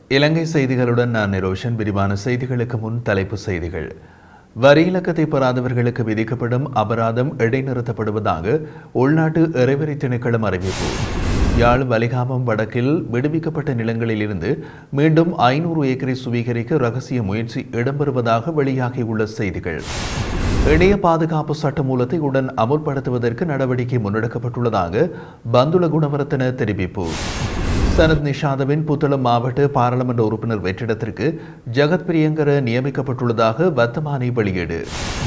இலங்கை செய்திகளுடன் நான் நிரோஷன் விரிவான செய்திகளுக்கு முன் தலைப்புச் செய்திகள் வரி இலக்கத்தை பெறாதவர்களுக்கு விதிக்கப்படும் அபராதம் இடைநிறுத்தப்படுவதாக உள்நாட்டு இறைவரி திணைக்களம் அறிவிப்பு யாழ் வலிகாமம் வடக்கில் விடுவிக்கப்பட்ட நிலங்களில் இருந்து மீண்டும் ஐநூறு ஏக்கரை சுவீகரிக்க ரகசிய முயற்சி இடம்பெறுவதாக வெளியாகியுள்ள செய்திகள் இணைய பாதுகாப்பு சட்டமூலத்தை உடன் அமுல்படுத்துவதற்கு நடவடிக்கை முன்னெடுக்கப்பட்டுள்ளதாக பந்துல குணவர்த்தன தெரிவிப்பு சனத் நிஷாதவின் புத்தளம் மாவட்ட பாராளுமன்ற உறுப்பினர் வெற்றிடத்திற்கு ஜகத் பிரியங்கர நியமிக்கப்பட்டுள்ளதாக வர்த்தமானி வெளியீடு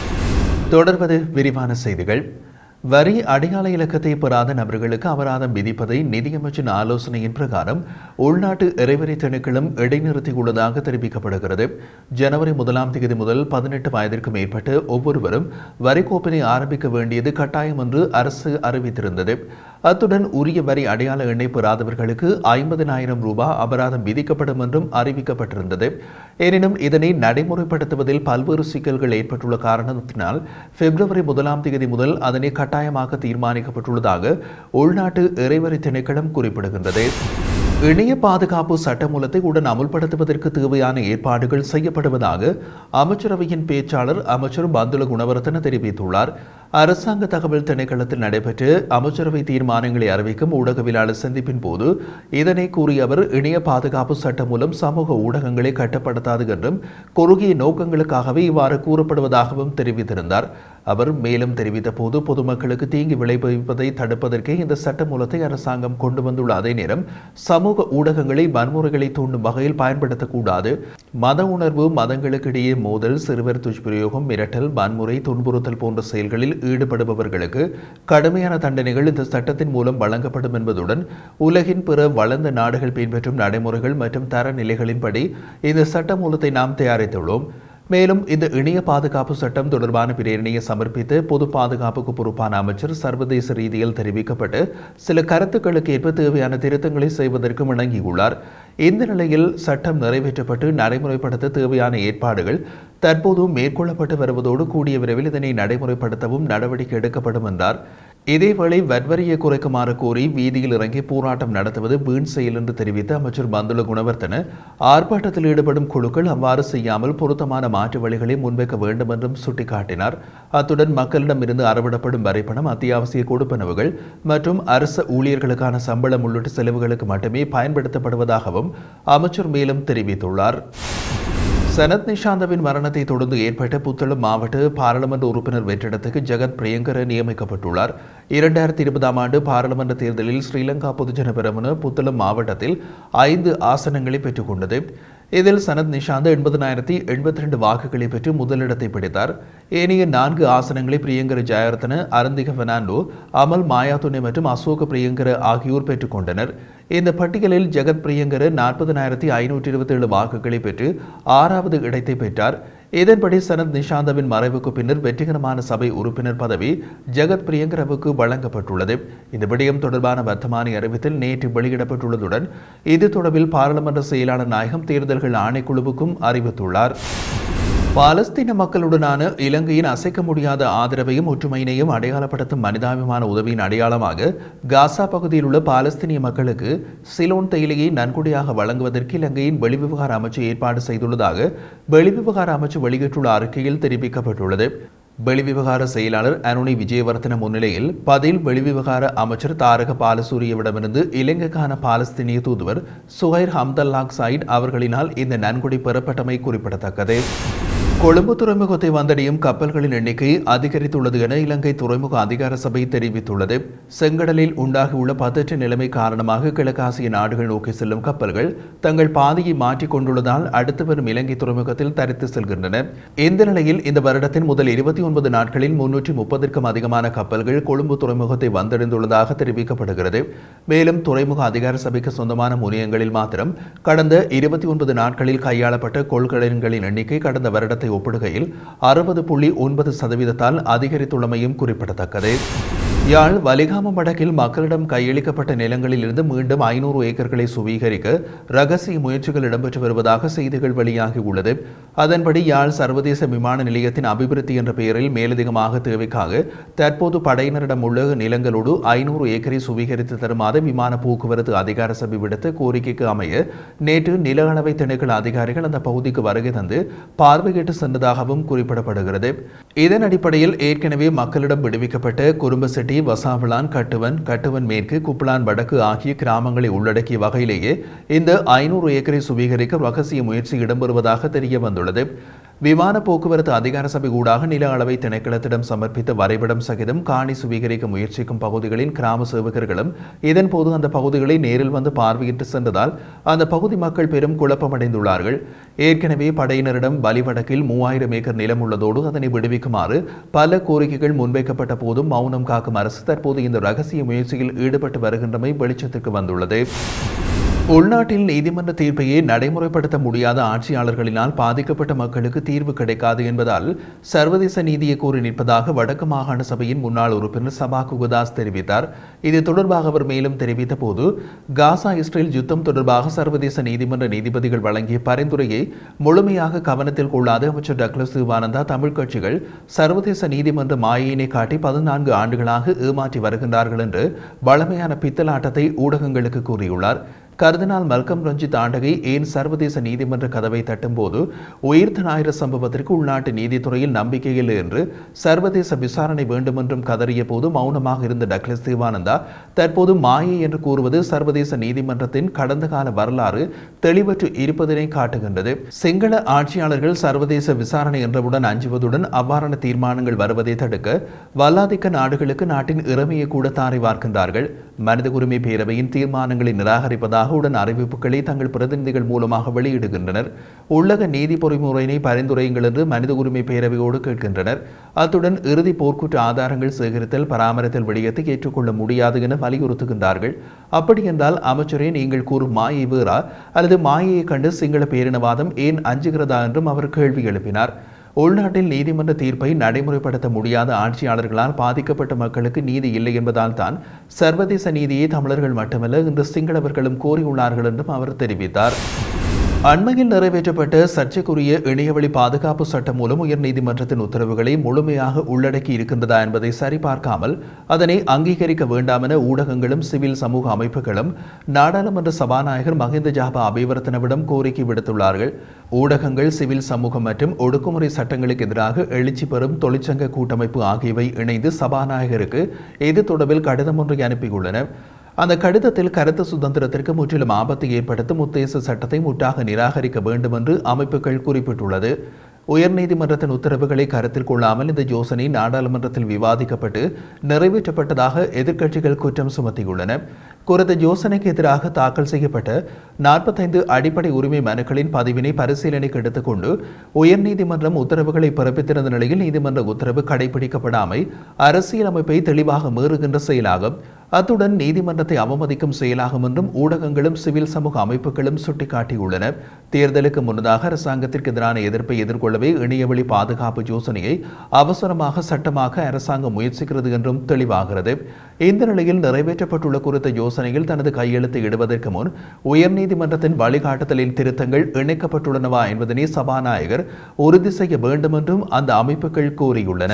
தொடர்வது விரிவான செய்திகள் வரி அடையாள இலக்கத்தை பெறாத நபர்களுக்கு அபராதம் விதிப்பதை நிதியமைச்சின் ஆலோசனையின் பிரகாரம் உள்நாட்டு இறைவரி திணைக்களம் இடைநிறுத்தியுள்ளதாக தெரிவிக்கப்படுகிறது ஜனவரி முதலாம் தேதி முதல் பதினெட்டு வயதிற்கு மேற்பட்ட ஒவ்வொருவரும் வரி கோப்பினை ஆரம்பிக்க வேண்டியது கட்டாயம் என்று அரசு அறிவித்திருந்தது அத்துடன் உரிய வரி அடையாள எண்ணை பெறாதவர்களுக்கு ஐம்பதினாயிரம் ரூபாய் அபராதம் விதிக்கப்படும் என்றும் அறிவிக்கப்பட்டிருந்தது எனினும் இதனை நடைமுறைப்படுத்துவதில் பல்வேறு சிக்கல்கள் ஏற்பட்டுள்ள காரணத்தினால் பிப்ரவரி முதலாம் தேதி முதல் அதனை கட்டாயமாக தீர்மானிக்கப்பட்டுள்ளதாக உள்நாட்டு இறைவரி திணைக்களம் குறிப்பிடுகின்றது இணைய பாதுகாப்பு சட்டமூலத்தை உடன் அமுல்படுத்துவதற்கு தேவையான ஏற்பாடுகள் செய்யப்படுவதாக அமைச்சரவையின் பேச்சாளர் அமைச்சர் பந்துல குணவர்த்தன தெரிவித்துள்ளார் அரசாங்க தகவல் திணைக்களத்தில் நடைபெற்ற அமைச்சரவை தீர்மானங்களை அறிவிக்கும் ஊடகவியலாளர் சந்திப்பின் போது இதனை கூறிய அவர் இணைய பாதுகாப்பு சட்டம் மூலம் சமூக ஊடகங்களை கட்டுப்படுத்தாது என்றும் குறுகிய நோக்கங்களுக்காகவே இவ்வாறு கூறப்படுவதாகவும் தெரிவித்திருந்தார் அவர் மேலும் தெரிவித்த போது பொதுமக்களுக்கு தீங்கு விளைவிப்பதை தடுப்பதற்கே இந்த சட்ட மூலத்தை அரசாங்கம் கொண்டு வந்துள்ள அதே நேரம் சமூக ஊடகங்களை வன்முறைகளை தூண்டும் வகையில் பயன்படுத்தக்கூடாது மத உணர்வு மதங்களுக்கிடையே மோதல் சிறுவர் துஷ்பிரயோகம் மிரட்டல் வன்முறை துன்புறுத்தல் போன்ற செயல்களில் ஈடுபடுபவர்களுக்கு கடுமையான தண்டனைகள் இந்த சட்டத்தின் மூலம் வழங்கப்படும் என்பதுடன் உலகின் பிற வளர்ந்த நாடுகள் பின்பற்றும் நடைமுறைகள் மற்றும் தரநிலைகளின்படி இந்த சட்ட மூலத்தை நாம் தயாரித்துள்ளோம் மேலும் இந்த இணைய பாதுகாப்பு சட்டம் தொடர்பான பிரேரணையை சமர்ப்பித்து பொது பாதுகாப்புக்கு பொறுப்பான அமைச்சர் சர்வதேச ரீதியில் தெரிவிக்கப்பட்டு சில கருத்துக்களுக்கு ஏற்ப தேவையான திருத்தங்களை செய்வதற்கும் இணங்கியுள்ளார் இந்த நிலையில் சட்டம் நிறைவேற்றப்பட்டு நடைமுறைப்படுத்த தேவையான ஏற்பாடுகள் தற்போது மேற்கொள்ளப்பட்டு வருவதோடு கூடிய விரைவில் இதனை நடைமுறைப்படுத்தவும் நடவடிக்கை எடுக்கப்படும் என்றார் இதேவேளை வன்வரியை குறைக்குமாறு கோரி வீதியில் இறங்கி போராட்டம் நடத்துவது வீண் செயல் என்று தெரிவித்த அமைச்சர் பந்துல குணவர்த்தன ஆர்ப்பாட்டத்தில் ஈடுபடும் குழுக்கள் அவ்வாறு செய்யாமல் பொருத்தமான மாற்று வழிகளை முன்வைக்க வேண்டும் என்றும் சுட்டிக்காட்டினார் அத்துடன் மக்களிடமிருந்து அறவிடப்படும் வரைபடம் அத்தியாவசிய கொடுப்பனவுகள் மற்றும் அரசு ஊழியர்களுக்கான சம்பளம் உள்ளிட்ட செலவுகளுக்கு மட்டுமே பயன்படுத்தப்படுவதாகவும் அமைச்சர் மேலும் தெரிவித்துள்ளார் சனத் நிஷாந்தவின் மரணத்தை தொடர்ந்து ஏற்பட்ட புத்தளம் மாவட்ட பாராளுமன்ற உறுப்பினர் வெற்றிடத்துக்கு ஜெகத் பிரியங்கர நியமிக்கப்பட்டுள்ளார் இரண்டாயிரத்தி இருபதாம் ஆண்டு பாராளுமன்ற தேர்தலில் ஸ்ரீலங்கா பொதுஜன பெரமுன புத்தளம் மாவட்டத்தில் ஐந்து ஆசனங்களை பெற்றுக்கொண்டது இதில் சனத் நிஷாந்த் எண்பதனாயிரத்தி எண்பத்தி ரெண்டு வாக்குகளை பெற்று முதலிடத்தை பிடித்தார் ஏனைய நான்கு ஆசனங்களை பிரியங்கர ஜெயவர்தன அருந்திக பெர்னாண்டோ அமல் மாயாதுனை மற்றும் அசோக பிரியங்கர ஆகியோர் பெற்றுக்கொண்டனர் இந்த பட்டியலில் ஜெகத் பிரியங்கர நாற்பதனாயிரத்தி ஐநூற்றி இருபத்தி ஏழு வாக்குகளை பெற்று ஆறாவது இடத்தை பெற்றார் இதன்படி சனத் நிஷாந்தவின் மறைவுக்கு பின்னர் வெற்றிகரமான சபை உறுப்பினர் பதவி ஜெகத் பிரியங்கரவுக்கு வழங்கப்பட்டுள்ளது இந்த விடயம் தொடர்பான வர்த்தமானி அறிவித்தல் நேற்று வெளியிடப்பட்டுள்ளதுடன் இது தொடர்பில் பாராளுமன்ற செயலாளர் நாயகம் தேர்தல்கள் ஆணைக்குழுவுக்கும் அறிவித்துள்ளார் பாலஸ்தீன மக்களுடனான இலங்கையின் அசைக்க முடியாத ஆதரவையும் ஒற்றுமையினையும் அடையாளப்படுத்தும் மனிதாபிமான உதவியின் அடையாளமாக காசா பகுதியில் உள்ள பாலஸ்தீனிய மக்களுக்கு சிலோன் தேயிலையை நன்கொடையாக வழங்குவதற்கு இலங்கையின் வெளிவிவகார அமைச்சு ஏற்பாடு செய்துள்ளதாக வெளிவிவகார அமைச்சு வெளியிட்டுள்ள அறிக்கையில் தெரிவிக்கப்பட்டுள்ளது வெளிவிவகார செயலாளர் அருணி விஜயவர்தன முன்னிலையில் பதில் வெளிவிவகார அமைச்சர் தாரக பாலசூரியவிடமிருந்து இலங்கைக்கான பாலஸ்தீனிய தூதுவர் சுஹைர் ஹம்தல்லாக் சயிட் அவர்களினால் இந்த நன்கொடை பெறப்பட்டமை குறிப்பிடத்தக்கது கொழும்பு துறைமுகத்தை வந்தடையும் கப்பல்களின் எண்ணிக்கை அதிகரித்துள்ளது என இலங்கை துறைமுக அதிகார சபை தெரிவித்துள்ளது செங்கடலில் உண்டாகியுள்ள பதற்ற நிலைமை காரணமாக கிழக்காசிய நாடுகள் நோக்கி செல்லும் கப்பல்கள் தங்கள் பாதையை மாற்றிக் கொண்டுள்ளதால் அடுத்து வரும் இலங்கை துறைமுகத்தில் தரித்து செல்கின்றன இந்த நிலையில் இந்த வருடத்தின் முதல் இருபத்தி ஒன்பது நாட்களில் முன்னூற்றி முப்பதற்கும் அதிகமான கப்பல்கள் கொழும்பு துறைமுகத்தை வந்தடைந்துள்ளதாக தெரிவிக்கப்படுகிறது மேலும் துறைமுக அதிகார சபைக்கு சொந்தமான முனையங்களில் மாத்திரம் கடந்த இருபத்தி ஒன்பது நாட்களில் கையாளப்பட்ட கொள்கலன்களின் எண்ணிக்கை கடந்த வருடத்தை ஒப்பிடுகையில் அறுபது புள்ளி ஒன்பது சதவீதத்தால் அதிகரித்துள்ளமையும் குறிப்பிடத்தக்கது யாழ் வலிகாமம் வடக்கில் மக்களிடம் கையளிக்கப்பட்ட நிலங்களில் இருந்து மீண்டும் ஐநூறு ஏக்கர்களை சுவீகரிக்க ரகசிய முயற்சிகள் இடம்பெற்று வருவதாக செய்திகள் வெளியாகியுள்ளது அதன்படி யாழ் சர்வதேச விமான நிலையத்தின் அபிவிருத்தி என்ற பெயரில் மேலதிகமாக தேவைக்காக தற்போது படையினரிடம் உள்ள நிலங்களோடு ஐநூறு ஏக்கரை சுவீகரித்து தருமாறு விமான போக்குவரத்து அதிகார சபை விடுத்த கோரிக்கைக்கு அமைய நேற்று நில அளவை திணைக்கள அதிகாரிகள் அந்த பகுதிக்கு வருகை தந்து பார்வையிட்டு சென்றதாகவும் குறிப்பிடப்படுகிறது இதன் அடிப்படையில் ஏற்கனவே மக்களிடம் விடுவிக்கப்பட்ட குறும்பசெட்டி வசாவிளான் கட்டுவன் கட்டுவன் மேற்கு குப்பலான் வடக்கு ஆகிய கிராமங்களை உள்ளடக்கிய வகையிலேயே இந்த ஐநூறு ஏக்கரை சுவீகரிக்க ரகசிய முயற்சி இடம்பெறுவதாக தெரிய வந்துள்ளது விமான போக்குவரத்து அதிகார சபை ஊடாக நில அளவை திணைக்களத்திடம் சமர்ப்பித்த வரைபடம் சகிதம் காணி சுவீகரிக்க முயற்சிக்கும் பகுதிகளின் கிராம சேவகர்களும் இதன்போது அந்த பகுதிகளை நேரில் வந்து பார்வையிட்டு சென்றதால் அந்த பகுதி மக்கள் பெரும் குழப்பமடைந்துள்ளார்கள் ஏற்கனவே படையினரிடம் வலிவடக்கில் மூவாயிரம் ஏக்கர் நிலம் உள்ளதோடு அதனை விடுவிக்குமாறு பல கோரிக்கைகள் முன்வைக்கப்பட்ட போதும் மௌனம் காக்கும் அரசு தற்போது இந்த ரகசிய முயற்சியில் ஈடுபட்டு வருகின்றமை வெளிச்சத்துக்கு வந்துள்ளது உள்நாட்டில் நீதிமன்ற தீர்ப்பையே நடைமுறைப்படுத்த முடியாத ஆட்சியாளர்களினால் பாதிக்கப்பட்ட மக்களுக்கு தீர்வு கிடைக்காது என்பதால் சர்வதேச நீதியை கூறி நிற்பதாக வடக்கு மாகாண சபையின் முன்னாள் உறுப்பினர் சபா குகுதாஸ் தெரிவித்தார் இது தொடர்பாக அவர் மேலும் தெரிவித்த போது காசா இஸ்ரேல் யுத்தம் தொடர்பாக சர்வதேச நீதிமன்ற நீதிபதிகள் வழங்கிய பரிந்துரையை முழுமையாக கவனத்தில் கொள்ளாது அமைச்சர் டக்ளஸ் சிவானந்தா தமிழ் கட்சிகள் சர்வதேச நீதிமன்ற மாயினை காட்டி பதினான்கு ஆண்டுகளாக ஏமாற்றி வருகின்றார்கள் என்று வளமையான பித்தலாட்டத்தை ஊடகங்களுக்கு கூறியுள்ளார் கர்தினால் மல்கம் ரஞ்சித் ஆண்டகை ஏன் சர்வதேச நீதிமன்ற கதவை தட்டும்போது உயிர்த்த ஞாயிறு சம்பவத்திற்கு உள்நாட்டு நீதித்துறையில் நம்பிக்கை இல்லை என்று சர்வதேச விசாரணை வேண்டுமென்றும் கதறிய போது மௌனமாக இருந்த டக்ளஸ் தேவானந்தா தற்போது மாயை என்று கூறுவது சர்வதேச நீதிமன்றத்தின் கடந்த கால வரலாறு தெளிவற்று இருப்பதனை காட்டுகின்றது சிங்கள ஆட்சியாளர்கள் சர்வதேச விசாரணை என்றவுடன் அஞ்சுவதுடன் அவ்வாறான தீர்மானங்கள் வருவதை தடுக்க வல்லாதிக்க நாடுகளுக்கு நாட்டின் இறமையை கூட தாரை வார்க்கின்றார்கள் மனித உரிமை பேரவையின் தீர்மானங்களை நிராகரிப்பதாக உடன் அறிவிப்புகளை தங்கள் பிரதிநிதிகள் மூலமாக வெளியிடுகின்றனர் உள்ளக நீதி பொறிமுறையினை பரிந்துரையுங்கள் என்று மனித உரிமை பேரவையோடு கேட்கின்றனர் அத்துடன் இறுதி போர்க்குற்ற ஆதாரங்கள் சேகரித்தல் பராமரித்தல் விடயத்தை ஏற்றுக்கொள்ள முடியாது என வலியுறுத்துகின்றார்கள் அப்படி என்றால் அமைச்சரே நீங்கள் கூறும் மாயை வேறா அல்லது மாயையை கண்டு சிங்கள பேரினவாதம் ஏன் அஞ்சுகிறதா என்றும் அவர் கேள்வி எழுப்பினார் உள்நாட்டில் நீதிமன்ற தீர்ப்பை நடைமுறைப்படுத்த முடியாத ஆட்சியாளர்களால் பாதிக்கப்பட்ட மக்களுக்கு நீதி இல்லை என்பதால் தான் சர்வதேச நீதியை தமிழர்கள் மட்டுமல்ல இன்று சிங்களவர்களும் கோரியுள்ளார்கள் என்றும் அவர் தெரிவித்தார் அண்மையில் நிறைவேற்றப்பட்ட சர்ச்சைக்குரிய இணையவழி பாதுகாப்பு சட்டம் மூலம் உயர்நீதிமன்றத்தின் உத்தரவுகளை முழுமையாக உள்ளடக்கி இருக்கின்றதா என்பதை சரிபார்க்காமல் அதனை அங்கீகரிக்க வேண்டாம் என ஊடகங்களும் சிவில் சமூக அமைப்புகளும் நாடாளுமன்ற சபாநாயகர் மஹிந்த ஜாபா அபிவர்த்தனவிடம் கோரிக்கை விடுத்துள்ளார்கள் ஊடகங்கள் சிவில் சமூகம் மற்றும் ஒடுக்குமுறை சட்டங்களுக்கு எதிராக எழுச்சி பெறும் தொழிற்சங்க கூட்டமைப்பு ஆகியவை இணைந்து சபாநாயகருக்கு இது தொடர்பில் கடிதம் ஒன்றை அனுப்பியுள்ளன அந்த கடிதத்தில் கருத்து சுதந்திரத்திற்கு முற்றிலும் ஆபத்தை ஏற்படுத்தும் உத்தேச சட்டத்தை முற்றாக நிராகரிக்க வேண்டும் என்று அமைப்புகள் குறிப்பிட்டுள்ளது உயர்நீதிமன்றத்தின் உத்தரவுகளை கருத்தில் கொள்ளாமல் இந்த யோசனை நாடாளுமன்றத்தில் விவாதிக்கப்பட்டு நிறைவேற்றப்பட்டதாக எதிர்க்கட்சிகள் குற்றம் சுமத்தியுள்ளன குறித்த யோசனைக்கு எதிராக தாக்கல் செய்யப்பட்ட நாற்பத்தைந்து அடிப்படை உரிமை மனுக்களின் பதிவினை பரிசீலனைக்கு எடுத்துக்கொண்டு உயர்நீதிமன்றம் உத்தரவுகளை பிறப்பித்திருந்த நிலையில் நீதிமன்ற உத்தரவு கடைபிடிக்கப்படாமை அரசியலமைப்பை தெளிவாக மீறுகின்ற செயலாகும் அத்துடன் நீதிமன்றத்தை அவமதிக்கும் செயலாகும் என்றும் ஊடகங்களும் சிவில் சமூக அமைப்புகளும் சுட்டிக்காட்டியுள்ளன தேர்தலுக்கு முன்னதாக அரசாங்கத்திற்கு எதிரான எதிர்ப்பை எதிர்கொள்ளவே இணையவழி பாதுகாப்பு யோசனையை அவசரமாக சட்டமாக்க அரசாங்கம் முயற்சிக்கிறது என்றும் தெளிவாகிறது இந்த நிலையில் நிறைவேற்றப்பட்டுள்ள குறித்த யோசனையில் தனது கையெழுத்தை இடுவதற்கு முன் உயர்நீதிமன்றத்தின் வழிகாட்டுதலின் திருத்தங்கள் இணைக்கப்பட்டுள்ளனவா என்பதனை சபாநாயகர் உறுதி செய்ய வேண்டும் என்றும் அந்த அமைப்புகள் கூறியுள்ளன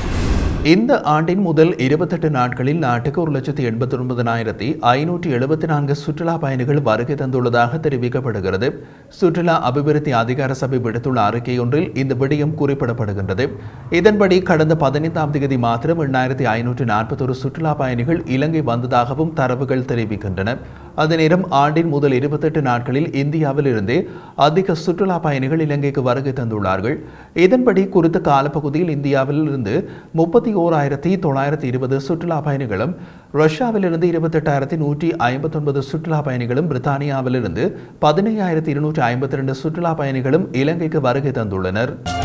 இந்த ஆண்டின் முதல் இருபத்தெட்டு நாட்களில் நாட்டுக்கு ஒரு லட்சத்தி எண்பத்தி ஒன்பதனாயிரத்தி ஐநூற்றி எழுபத்தி நான்கு சுற்றுலா பயணிகள் வருகை தந்துள்ளதாக தெரிவிக்கப்படுகிறது சுற்றுலா அபிவிருத்தி அதிகார சபை விடுத்துள்ள அறிக்கை ஒன்றில் இந்த விடயம் குறிப்பிடப்படுகின்றது இதன்படி கடந்த பதினைந்தாம் தேதி மாத்திரம் எண்ணாயிரத்தி ஐநூற்றி நாற்பத்தொரு சுற்றுலா பயணிகள் இலங்கை வந்ததாகவும் தரவுகள் தெரிவிக்கின்றன அதே நேரம் ஆண்டின் முதல் இருபத்தெட்டு நாட்களில் இந்தியாவில் இருந்தே அதிக சுற்றுலா பயணிகள் இலங்கைக்கு வருகை தந்துள்ளார்கள் இதன்படி குறித்த காலப்பகுதியில் இந்தியாவில் இருந்து முப்பத்தி ஓராயிரத்தி தொள்ளாயிரத்தி இருபது சுற்றுலா பயணிகளும் ரஷ்யாவிலிருந்து இருபத்தெட்டாயிரத்தி நூற்றி ஐம்பத்தொன்பது சுற்றுலா பயணிகளும் பிரித்தானியாவிலிருந்து பதினையாயிரத்தி இருநூற்றி ஐம்பத்தி ரெண்டு சுற்றுலா பயணிகளும் இலங்கைக்கு வருகை தந்துள்ளனர்